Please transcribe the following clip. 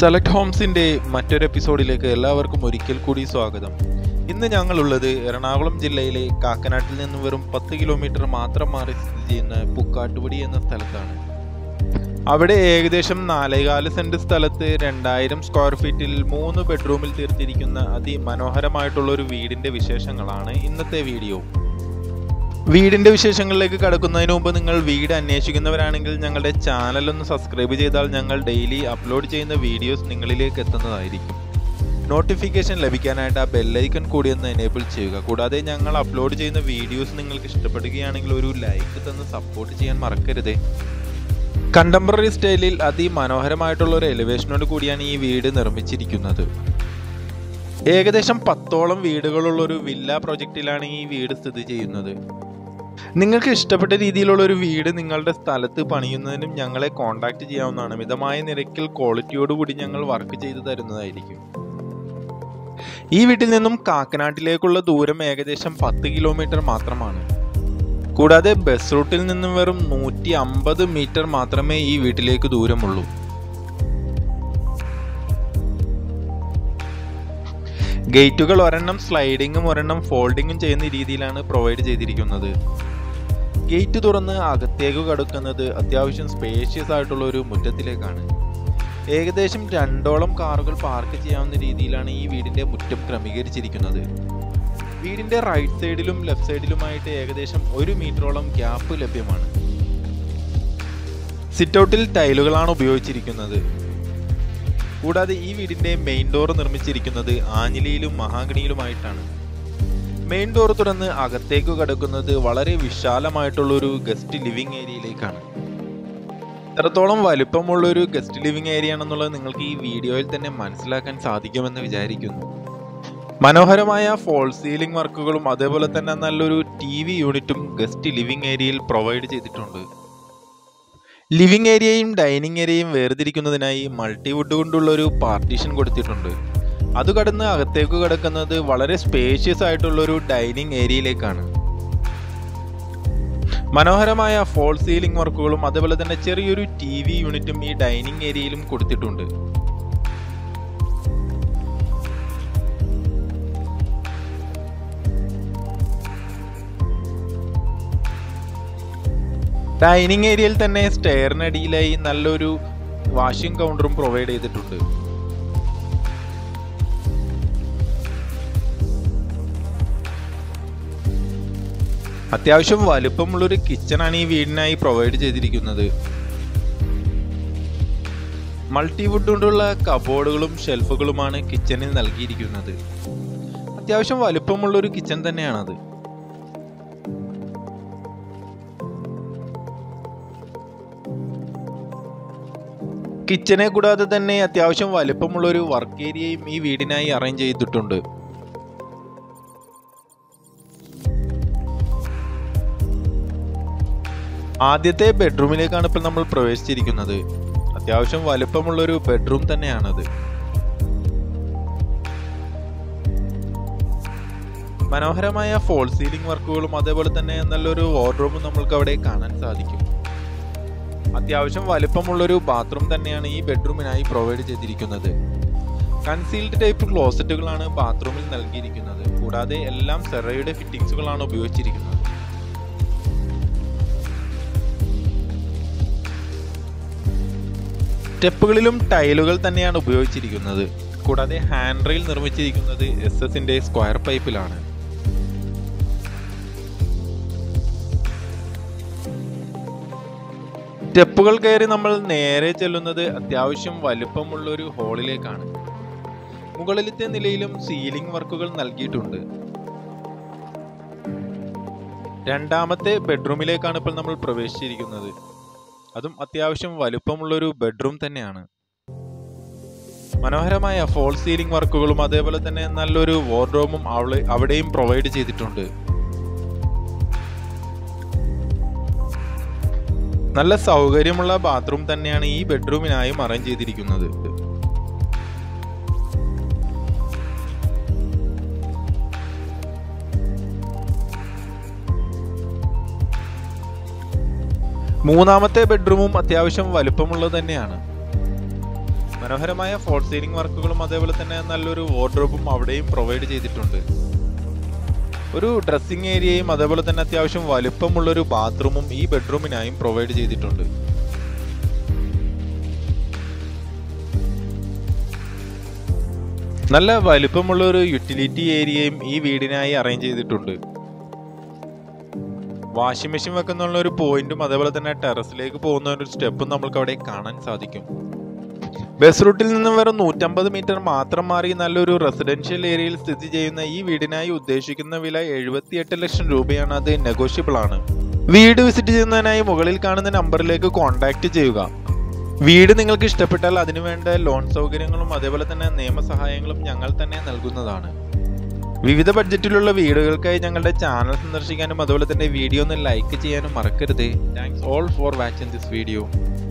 select ഹോംസിന്റെ മറ്റൊരു എപ്പിസോഡിലേക്ക് എല്ലാവർക്കും ഒരിക്കൽ കൂടി സ്വാഗതം ഇന്ന് ഞങ്ങളുള്ളത് എറണാകുളം ജില്ലയിലെ കാക്കനാട്ടിൽ നിന്നും വെറും പത്ത് കിലോമീറ്റർ മാത്രം മാറി സ്ഥിതി ചെയ്യുന്ന പുക്കാട്ടുപടി എന്ന സ്ഥലത്താണ് അവിടെ ഏകദേശം നാലേകാല് സെന്റ് സ്ഥലത്ത് രണ്ടായിരം സ്ക്വയർ ഫീറ്റിൽ മൂന്ന് ബെഡ്റൂമിൽ തീർത്തിരിക്കുന്ന അതിമനോഹരമായിട്ടുള്ള ഒരു വീടിന്റെ വിശേഷങ്ങളാണ് ഇന്നത്തെ വീഡിയോ വീടിന്റെ വിശേഷങ്ങളിലേക്ക് കടക്കുന്നതിന് മുമ്പ് നിങ്ങൾ വീട് അന്വേഷിക്കുന്നവരാണെങ്കിൽ ഞങ്ങളുടെ ചാനൽ ഒന്ന് സബ്സ്ക്രൈബ് ചെയ്താൽ ഞങ്ങൾ ഡെയിലി അപ്ലോഡ് ചെയ്യുന്ന വീഡിയോസ് നിങ്ങളിലേക്ക് എത്തുന്നതായിരിക്കും നോട്ടിഫിക്കേഷൻ ലഭിക്കാനായിട്ട് ആ ബെല്ലൈക്കൺ കൂടി ഒന്ന് എനേബിൾ ചെയ്യുക കൂടാതെ ഞങ്ങൾ അപ്ലോഡ് ചെയ്യുന്ന വീഡിയോസ് നിങ്ങൾക്ക് ഇഷ്ടപ്പെടുകയാണെങ്കിൽ ഒരു ലൈക്ക് തന്ന് സപ്പോർട്ട് ചെയ്യാൻ മറക്കരുതേ കണ്ടംപററി സ്റ്റൈലിൽ അതിമനോഹരമായിട്ടുള്ള ഒരു എലിവേഷനോട് കൂടിയാണ് ഈ വീട് നിർമ്മിച്ചിരിക്കുന്നത് ഏകദേശം പത്തോളം വീടുകളുള്ള ഒരു വില്ല പ്രൊജക്റ്റിലാണ് ഈ വീട് സ്ഥിതി ചെയ്യുന്നത് നിങ്ങൾക്ക് ഇഷ്ടപ്പെട്ട രീതിയിലുള്ള ഒരു വീട് നിങ്ങളുടെ സ്ഥലത്ത് പണിയുന്നതിനും ഞങ്ങളെ കോൺടാക്ട് ചെയ്യാവുന്നതാണ് മിതമായ നിരക്കിൽ ക്വാളിറ്റിയോടുകൂടി ഞങ്ങൾ വർക്ക് ചെയ്തു തരുന്നതായിരിക്കും ഈ വീട്ടിൽ നിന്നും കാക്കനാട്ടിലേക്കുള്ള ദൂരം ഏകദേശം പത്ത് കിലോമീറ്റർ മാത്രമാണ് കൂടാതെ ബസ് റൂട്ടിൽ നിന്നും വെറും നൂറ്റി അമ്പത് മീറ്റർ മാത്രമേ ഈ വീട്ടിലേക്ക് ദൂരമുള്ളൂ ഗേറ്റുകൾ ഒരെണ്ണം സ്ലൈഡിങ്ങും ഒരെണ്ണം ഫോൾഡിങ്ങും ചെയ്യുന്ന രീതിയിലാണ് പ്രൊവൈഡ് ചെയ്തിരിക്കുന്നത് ഗേറ്റ് തുറന്ന് അകത്തേക്ക് കടക്കുന്നത് അത്യാവശ്യം സ്പേഷ്യസ് ആയിട്ടുള്ള ഒരു മുറ്റത്തിലേക്കാണ് ഏകദേശം രണ്ടോളം കാറുകൾ പാർക്ക് ചെയ്യാവുന്ന രീതിയിലാണ് ഈ വീടിന്റെ മുറ്റം ക്രമീകരിച്ചിരിക്കുന്നത് വീടിന്റെ റൈറ്റ് സൈഡിലും ലെഫ്റ്റ് സൈഡിലുമായിട്ട് ഏകദേശം ഒരു മീറ്ററോളം ഗ്യാപ്പ് ലഭ്യമാണ് സിറ്റൗട്ടിൽ ടൈലുകളാണ് ഉപയോഗിച്ചിരിക്കുന്നത് കൂടാതെ ഈ വീടിന്റെ മെയിൻ ഡോർ നിർമ്മിച്ചിരിക്കുന്നത് ആഞ്ഞിലിയിലും മഹാഗണിയിലുമായിട്ടാണ് മെയിൻ ഡോർ തുറന്ന് അകത്തേക്ക് കടക്കുന്നത് വളരെ വിശാലമായിട്ടുള്ള ഒരു ഗസ്റ്റ് ലിവിംഗ് ഏരിയയിലേക്കാണ് എത്രത്തോളം വലുപ്പമുള്ള ഒരു ഗസ്റ്റ് ലിവിംഗ് ഏരിയ ആണെന്നുള്ളത് നിങ്ങൾക്ക് ഈ വീഡിയോയിൽ തന്നെ മനസ്സിലാക്കാൻ സാധിക്കുമെന്ന് വിചാരിക്കുന്നു മനോഹരമായ ഫോൾ സീലിംഗ് വർക്കുകളും അതേപോലെ തന്നെ നല്ലൊരു ടി വി യൂണിറ്റും ഗസ്റ്റ് ലിവിംഗ് ഏരിയയിൽ പ്രൊവൈഡ് ചെയ്തിട്ടുണ്ട് ലിവിംഗ് ഏരിയയും ഡൈനിങ് ഏരിയയും വേർതിരിക്കുന്നതിനായി മൾട്ടിവുഡ് കൊണ്ടുള്ള ഒരു പാർട്ടീഷൻ കൊടുത്തിട്ടുണ്ട് അത് കടന്ന് അകത്തേക്ക് കിടക്കുന്നത് വളരെ സ്പേഷ്യസ് ആയിട്ടുള്ള ഒരു ഡൈനിങ് ഏരിയയിലേക്കാണ് മനോഹരമായ ഫോൾ സീലിംഗ് വർക്കുകളും അതേപോലെ തന്നെ ചെറിയൊരു ടി വി യൂണിറ്റും ഈ ഡൈനിങ് ഏരിയയിലും കൊടുത്തിട്ടുണ്ട് ഡൈനിങ് ഏരിയയിൽ തന്നെ സ്റ്റെയറിനടിയിലായി നല്ലൊരു വാഷിംഗ് കൗണ്ടറും പ്രൊവൈഡ് ചെയ്തിട്ടുണ്ട് അത്യാവശ്യം വലുപ്പമുള്ളൊരു കിച്ചണാണ് ഈ വീടിനായി പ്രൊവൈഡ് ചെയ്തിരിക്കുന്നത് മൾട്ടിവുഡ് കൊണ്ടുള്ള കബോർഡുകളും ഷെൽഫുകളുമാണ് കിച്ചണിൽ നൽകിയിരിക്കുന്നത് അത്യാവശ്യം വലുപ്പമുള്ളൊരു കിച്ചൺ തന്നെയാണത് കിച്ചനെ കൂടാതെ തന്നെ അത്യാവശ്യം വലുപ്പമുള്ള ഒരു വർക്ക് ഏരിയയും ഈ വീടിനായി അറേഞ്ച് ചെയ്തിട്ടുണ്ട് ആദ്യത്തെ ബെഡ്റൂമിലേക്കാണ് ഇപ്പോൾ നമ്മൾ പ്രവേശിച്ചിരിക്കുന്നത് അത്യാവശ്യം വലുപ്പമുള്ള ഒരു ബെഡ്റൂം തന്നെയാണത് മനോഹരമായ ഫോൾ സീലിംഗ് വർക്കുകളും അതേപോലെ തന്നെ നല്ലൊരു വാർഡ്രോബും നമ്മൾക്ക് അവിടെ കാണാൻ സാധിക്കും അത്യാവശ്യം വലുപ്പമുള്ളൊരു ബാത്റൂം തന്നെയാണ് ഈ ബെഡ്റൂമിനായി പ്രൊവൈഡ് ചെയ്തിരിക്കുന്നത് കൺസീൽഡ് ടൈപ്പ് ക്ലോസറ്റുകളാണ് ബാത്റൂമിൽ നൽകിയിരിക്കുന്നത് കൂടാതെ എല്ലാം സെറയുടെ ഫിറ്റിംഗ്സുകളാണ് ഉപയോഗിച്ചിരിക്കുന്നത് സ്റ്റെപ്പുകളിലും ടൈലുകൾ തന്നെയാണ് ഉപയോഗിച്ചിരിക്കുന്നത് കൂടാതെ ഹാൻഡ് റെയിൽ നിർമ്മിച്ചിരിക്കുന്നത് എസ് എസിന്റെ സ്ക്വയർ പൈപ്പിലാണ് സ്റ്റെപ്പുകൾ കയറി നമ്മൾ നേരെ ചെല്ലുന്നത് അത്യാവശ്യം വലുപ്പമുള്ള ഒരു ഹോളിലേക്കാണ് മുകളിലത്തെ നിലയിലും സീലിംഗ് വർക്കുകൾ നൽകിയിട്ടുണ്ട് രണ്ടാമത്തെ ബെഡ്റൂമിലേക്കാണ് ഇപ്പോൾ നമ്മൾ പ്രവേശിച്ചിരിക്കുന്നത് അതും അത്യാവശ്യം വലുപ്പമുള്ള ഒരു ബെഡ്റൂം തന്നെയാണ് മനോഹരമായ ഫോൾ സീലിംഗ് വർക്കുകളും അതേപോലെ തന്നെ നല്ലൊരു വാർഡ്രോബും അവിടെ അവിടെയും പ്രൊവൈഡ് ചെയ്തിട്ടുണ്ട് നല്ല സൗകര്യമുള്ള ബാത്റൂം തന്നെയാണ് ഈ ബെഡ്റൂമിനായും അറേഞ്ച് ചെയ്തിരിക്കുന്നത് മൂന്നാമത്തെ ബെഡ്റൂമും അത്യാവശ്യം വലുപ്പമുള്ളത് തന്നെയാണ് മനോഹരമായ ഫോൾ സീലിംഗ് വർക്കുകളും അതേപോലെ തന്നെ നല്ലൊരു വാർഡ്രോബും അവിടെയും പ്രൊവൈഡ് ചെയ്തിട്ടുണ്ട് ഒരു ഡ്രസ്സിംഗ് ഏരിയയും അതേപോലെ തന്നെ അത്യാവശ്യം വലുപ്പമുള്ളൊരു ബാത്റൂമും ഈ ബെഡ്റൂമിനായും പ്രൊവൈഡ് ചെയ്തിട്ടുണ്ട് നല്ല വലുപ്പമുള്ള ഒരു യൂട്ടിലിറ്റി ഏരിയയും ഈ വീടിനായി അറേഞ്ച് ചെയ്തിട്ടുണ്ട് വാഷിംഗ് മെഷീൻ വെക്കുന്നുള്ള ഒരു പോയിന്റും അതേപോലെ തന്നെ ടെറസിലേക്ക് പോകുന്ന ഒരു സ്റ്റെപ്പും നമ്മൾക്ക് അവിടെ കാണാൻ സാധിക്കും ബസ് റൂട്ടിൽ നിന്ന് വെറും നൂറ്റമ്പത് മീറ്റർ മാത്രം മാറി നല്ലൊരു റെസിഡൻഷ്യൽ ഏരിയയിൽ സ്ഥിതി ചെയ്യുന്ന ഈ വീടിനായി ഉദ്ദേശിക്കുന്ന വില എഴുപത്തിയെട്ട് ലക്ഷം രൂപയാണ് അത് നെഗോഷ്യബിൾ ആണ് വീട് വിസിറ്റ് ചെയ്യുന്നതിനായി മുകളിൽ കാണുന്ന നമ്പറിലേക്ക് കോൺടാക്ട് ചെയ്യുക വീട് നിങ്ങൾക്ക് ഇഷ്ടപ്പെട്ടാൽ അതിനുവേണ്ട ലോൺ സൗകര്യങ്ങളും അതേപോലെ തന്നെ നിയമസഹായങ്ങളും ഞങ്ങൾ തന്നെ നൽകുന്നതാണ് വിവിധ ബഡ്ജറ്റിലുള്ള വീടുകൾക്കായി ഞങ്ങളുടെ ചാനൽ സന്ദർശിക്കാനും അതുപോലെ തന്നെ വീഡിയോ ഒന്ന് ലൈക്ക് ചെയ്യാനും മറക്കരുത് thanks all for watching this video